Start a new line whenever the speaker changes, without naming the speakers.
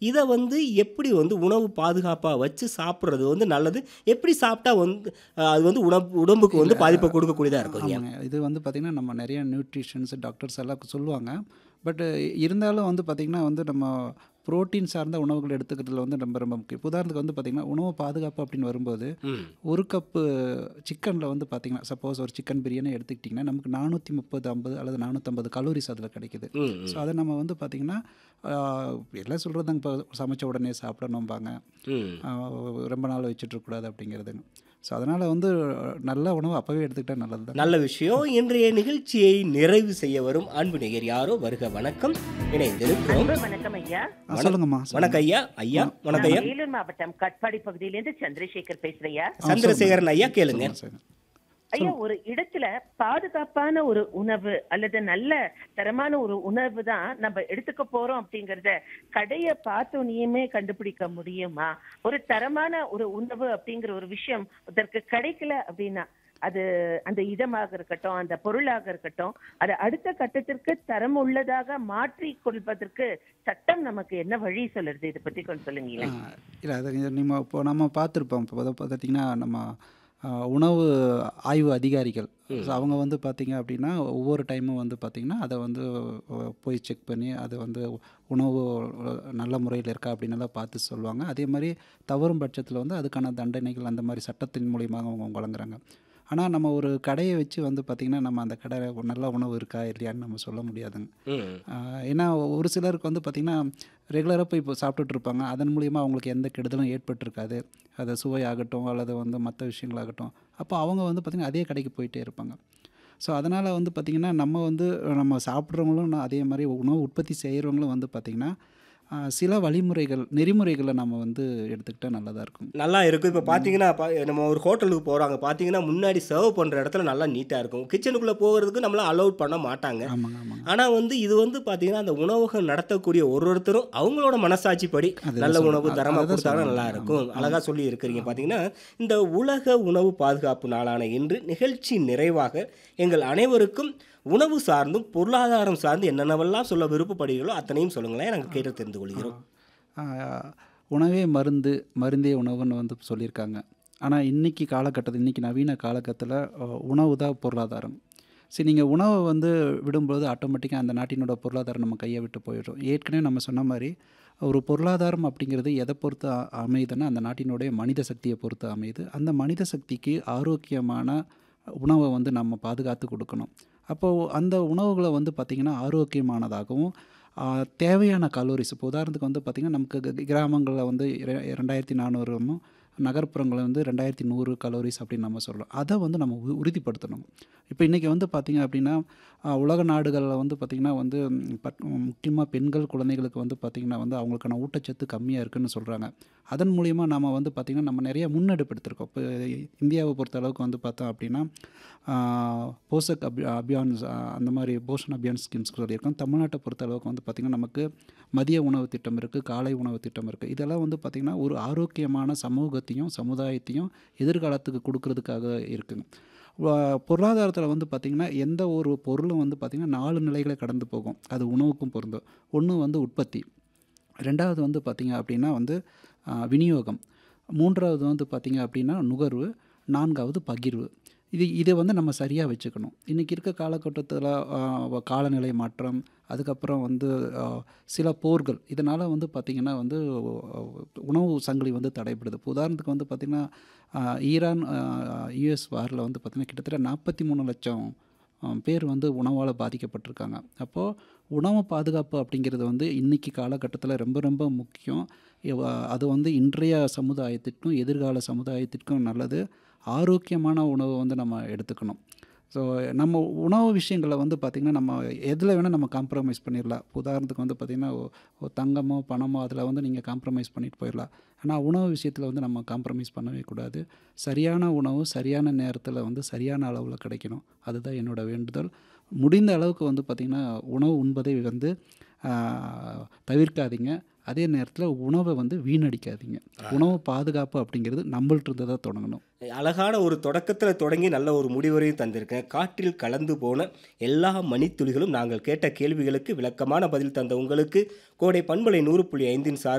இதை வந்து எப்படி வந்து உணவு பாதுகாப்பாக வச்சு சாப்பிட்றது வந்து நல்லது எப்படி சாப்பிட்டா வந்து அஹ், அது வந்து உணவு உடம்புக்கு வந்து பாதிப்பை கொடுக்கக்கூடியதாக இருக்குங்க
ஆமாங்க இது வந்து பார்த்திங்கன்னா நம்ம நிறைய நியூட்ரிஷன்ஸ் டாக்டர்ஸ் எல்லாம் சொல்லுவாங்க பட் இருந்தாலும் வந்து பார்த்திங்கன்னா வந்து நம்ம புரோட்டீன் சார்ந்த உணவுகள் எடுத்துக்கிறதுல வந்து ரொம்ப ரொம்ப முக்கியம் இப்ப உதாரணத்துக்கு வந்து பார்த்திங்கன்னா உணவு பாதுகாப்பு அப்படின்னு வரும்போது
ம்
ஒரு கப்பு சிக்கனில் வந்து பார்த்திங்கன்னா சப்போஸ் ஒரு சிக்கன் பிரியாணி எடுத்துக்கிட்டிங்கன்னா நமக்கு நானூற்றி முப்பது ஐம்பது அல்லது நானூற்றம்பது கலோரிஸ் அதில் கிடைக்குது
ம்
ஸோ அதை நம்ம வந்து பார்த்திங்கன்னா ஆஹ், எல்லாம் சொல்கிறதாங்க இப்போ சமைச்ச உடனே சாப்பிடணும்பாங்க
ம்
ஆஹ், ரொம்ப நாள் வச்சுட்ருக்கூடாது அப்படிங்கிறதுங்க ஸோ அதனால் வந்து நல்ல உணவு அப்போவே எடுத்துக்கிட்டால் நல்லது தான்
நல்ல விஷயம் இன்றைய நிகழ்ச்சியை நிறைவு செய்ய வரும் அன்பு நேயர் யாரோ வருக வணக்கம் இணைந்திருக்கிறோம்
அன்பு வணக்கம் ஐயா
ஆ, சொல்லுங்கம்மா சொல்லுங்க.
வணக்கம் ஐயா ஐயா வணக்கம் ஐயா
நான் வேலூர் மாவட்டம் கட்பாடி பகுதியிலிருந்து சந்திரசேகர் பேசுறையா
சந்திரசேகரன் ஐயா கேளுங்க
சொல்லுங்க, சொல்லுங்க.
ஐயா ஒரு இடத்துல பாதுகாப்பான ஒரு உணவு அல்லது நல்ல தரமான ஒரு உணவு தான் நம்ம எடுத்துக்க போறோம் அப்படிங்கறத கடைய பார்த்தோனையுமே கண்டுபிடிக்க முடியுமா ஒரு தரமான ஒரு உணவு அப்படிங்கிற ஒரு விஷயம் அதற்கு கிடைக்கல அப்படின்னா அது அந்த இடமாக இருக்கட்டும் அந்த பொருளாக இருக்கட்டும் அதை அடுத்த கட்டத்திற்கு தரம் உள்ளதாக மாற்றி கொள்வதற்கு சட்டம் நமக்கு என்ன வழி சொல்லுறது இதை பத்தி கொஞ்சம் சொல்லுங்களேன்
இல்லை அது இது நம்ம இப்போ நம்ம பார்த்துருப்போம் இப்போ வந்து பார்த்திங்கன்னா நம்ம ஆ, உணவு ஆய்வு அதிகாரிகள் ஸோ அவங்க வந்து பார்த்திங்க அப்படின்னா ஒவ்வொரு டைமும் வந்து பார்த்திங்கன்னா அதை வந்து அ, போய் செக் பண்ணி அதை வந்து உணவு அ, நல்ல முறையில் இருக்கா அப்படின்னு எல்லாம் பார்த்து சொல்லுவாங்க அதே மாதிரி தவறும் பட்சத்தில் வந்து அதுக்கான தண்டனைகள் அந்த மாதிரி சட்டத்தின் மூலியமாக அவங்க வழங்குறாங்க ஆனால் நம்ம ஒரு கடையை வச்சு வந்து பார்த்திங்கன்னா நம்ம அந்த கடை நல்ல உணவு இருக்கா இல்லையான்னு நம்ம சொல்ல முடியாதுங்க
ம்
ஆஹ் ஏன்னா ஒரு சிலருக்கு வந்து பார்த்திங்கன்னா ரெகுலராக போய் இப்போ சாப்பிட்டுட்டு இருப்பாங்க அதன் மூலியமாக அவங்களுக்கு எந்த கெடுதலும் ஏற்பட்டிருக்காது அது சுவையாகட்டும் அல்லது வந்து மற்ற விஷயங்களாகட்டும் அப்போ அவங்க வந்து பார்த்திங்கன்னா அதே கடைக்கு போயிட்டே இருப்பாங்க ஸோ அதனால் வந்து பார்த்திங்கன்னா நம்ம வந்து நம்ம சாப்பிட்றவங்களும் நான் அதே மாதிரி உணவு உற்பத்தி செய்கிறவங்களும் வந்து பார்த்திங்கன்னா ஆஹ் சில வழிமுறைகள் நெறிமுறைகளை நம்ம வந்து எடுத்துக்கிட்டால் நல்லதாக இருக்கும்
நல்லா இருக்கும் இப்போ பார்த்தீங்கன்னா பா- நம்ம ஒரு ஹோட்டலுக்கு போகிறாங்க பார்த்தீங்கன்னா முன்னாடி சர்வ் பண்ணுற இடத்துல நல்லா நீட்டாக இருக்கும் கிச்சனுக்குள்ளே போகிறதுக்கு நம்மளாம் அலோட் பண்ண மாட்டாங்க
ஆமாங்க ஆமாங்க
ஆனால் வந்து இது வந்து பார்த்தீங்கன்னா அந்த உணவகம் நடத்தக்கூடிய ஒரு ஒருத்தரும் அவங்களோட மனசாட்சிப்படி
அதுதான்
நல்ல
சொல்றேன்.
உணவு
அது-
தரமாக
அதுதான்
கொடுத்தாங்கன்னா
சொல்றேன்.
நல்லா இருக்கும்
ஆமா.
அழகாக சொல்லி இருக்கிறீங்க பார்த்தீங்கன்னா இந்த உலக உணவு பாதுகாப்பு நாளான இன்று நிகழ்ச்சி நிறைவாக எங்கள் அனைவருக்கும் உணவு சார்ந்தும் பொருளாதாரம் சார்ந்து என்னென்னவெல்லாம் சொல்ல விருப்பப்படுகிறீர்களோ அத்தனையும் சொல்லுங்களேன் நாங்கள் கேட்டு தெரிந்து கொள்கிறோம்
ஆஹ் உணவே மருந்து மருந்தே உணவுன்னு வந்து சொல்லியிருக்காங்க ஆனால் இன்றைக்கி காலகட்டத்தில் இன்றைக்கி நவீன காலகட்டத்தில் உணவு தான் பொருளாதாரம் சரி நீங்கள் உணவை வந்து விடும்போது ஆட்டோமேட்டிக்காக அந்த நாட்டினோட பொருளாதாரம் நம்ம கையை விட்டு போயிடும் ஏற்கனவே நம்ம சொன்ன மாதிரி ஒரு பொருளாதாரம் அப்படிங்கிறது எதை பொறுத்து அ- அமையுதுன்னா அந்த நாட்டினுடைய மனித சக்தியை பொறுத்து அமையுது அந்த மனித சக்திக்கு ஆரோக்கியமான உணவை வந்து நம்ம பாதுகாத்து கொடுக்கணும் அப்போது அந்த உணவுகளை வந்து பார்த்திங்கன்னா ஆரோக்கியமானதாகவும் ஆ, தேவையான கலோரிஸ் இப்போ உதாரணத்துக்கு வந்து பார்த்திங்கன்னா நமக்கு கிராமங்களில் வந்து இர- ரெண்டாயிரத்தி நானூறும் நகர்ப்புறங்களில் வந்து ரெண்டாயிரத்தி நூறு கலோரிஸ் அப்படின்னு நம்ம சொல்கிறோம் அதை வந்து நம்ம உ- உறுதிப்படுத்தணும் இப்போ இன்றைக்கி வந்து பார்த்திங்க அப்படின்னா ஆ, உலக நாடுகளில் வந்து பார்த்திங்கன்னா வந்து முக்கியமாக பெண்கள் குழந்தைகளுக்கு வந்து பார்த்திங்கன்னா வந்து அவங்களுக்கான ஊட்டச்சத்து கம்மியாக இருக்குன்னு சொல்கிறாங்க அதன் மூலிமா நம்ம வந்து பார்த்திங்கன்னா நம்ம நிறைய முன்னெடுப்பு எடுத்திருக்கோம் இப்போ இந்தியாவை பொறுத்த அளவுக்கு வந்து பார்த்தோம் அப்படின்னா ஆ, போஷக் அபி அபியான் ஆ, அந்த மாதிரி போஷன் அபியான் ஸ்கீம்ஸ் சொல்லியிருக்கோம் தமிழ்நாட்டை பொறுத்த அளவுக்கு வந்து பார்த்திங்கன்னா நமக்கு மதிய உணவு திட்டம் இருக்குது காலை உணவு திட்டம் இருக்குது இதெல்லாம் வந்து பார்த்திங்கன்னா ஒரு ஆரோக்கியமான சமூகத்தையும் சமுதாயத்தையும் எதிர்காலத்துக்கு கொடுக்கறதுக்காக இருக்குங்க பொருளாதாரத்தில் வந்து பார்த்திங்கன்னா எந்த ஒரு பொருளும் வந்து பார்த்திங்கன்னா நாலு நிலைகளை கடந்து போகும் அது உணவுக்கும் பொருந்தும் ஒன்று வந்து உற்பத்தி ரெண்டாவது வந்து பார்த்திங்க அப்படின்னா வந்து ஆ, விநியோகம் மூன்றாவது வந்து பார்த்திங்க அப்படின்னா நுகர்வு நான்காவது பகிர்வு இது இதை வந்து நம்ம சரியாக வச்சுக்கணும் இன்றைக்கி இருக்க காலகட்டத்தில் காலநிலை மாற்றம் அதுக்கப்புறம் வந்து ஆ, சில போர்கள் இதனால் வந்து பார்த்திங்கன்னா வந்து ஆ, உணவு சங்கிலி வந்து தடைப்படுது இப்போ உதாரணத்துக்கு வந்து பார்த்திங்கன்னா ஆ, ஈரான் யுஎஸ் வாரில் வந்து பார்த்திங்கன்னா கிட்டத்தட்ட நாற்பத்தி மூணு லட்சம் ஆ, பேர் வந்து உணவால் பாதிக்கப்பட்டிருக்காங்க அப்போது உணவு பாதுகாப்பு அப்படிங்கிறது வந்து இன்றைக்கி காலகட்டத்தில் ரொம்ப ரொம்ப முக்கியம் இவ- அது வந்து இன்றைய சமுதாயத்திற்கும் எதிர்கால சமுதாயத்திற்கும் நல்லது ஆரோக்கியமான உணவை வந்து நம்ம எடுத்துக்கணும் ஸோ நம்ம உணவு விஷயங்களை வந்து பார்த்திங்கன்னா நம்ம எதில் வேணால் நம்ம காம்ப்ரமைஸ் பண்ணிடலாம் இப்ப உதாரணத்துக்கு வந்து பார்த்திங்கன்னா ஒ- ஒரு தங்கமோ பணமோ அதில் வந்து நீங்கள் காம்ப்ரமைஸ் பண்ணிட்டு போயிடலாம் ஆனால் உணவு விஷயத்தில் வந்து நம்ம காம்ப்ரமைஸ் பண்ணவே கூடாது சரியான உணவு சரியான நேரத்தில் வந்து சரியான அளவில் கிடைக்கணும் அதுதான் என்னோட வேண்டுதல் முடிந்த அளவுக்கு வந்து பார்த்திங்கன்னா உணவு உண்பதை வந்து ஆஹ், தவிர்க்காதீங்க அதே நேரத்தில் உணவை வந்து வீணடிக்காதீங்க உணவு பாதுகாப்பு அப்படிங்கிறது நம்மள்ட்ட இருந்து தான் தொடங்கணும்
அழகான ஒரு தொடக்கத்தில் தொடங்கி நல்ல ஒரு முடிவுரையும் தந்திருக்கேன் காற்றில் கலந்து போன எல்லா மணித்துளிகளும் நாங்கள் கேட்ட கேள்விகளுக்கு விளக்கமான பதில் தந்த உங்களுக்கு கோடை பண்பலை நூறு புள்ளி ஐந்தின் சார்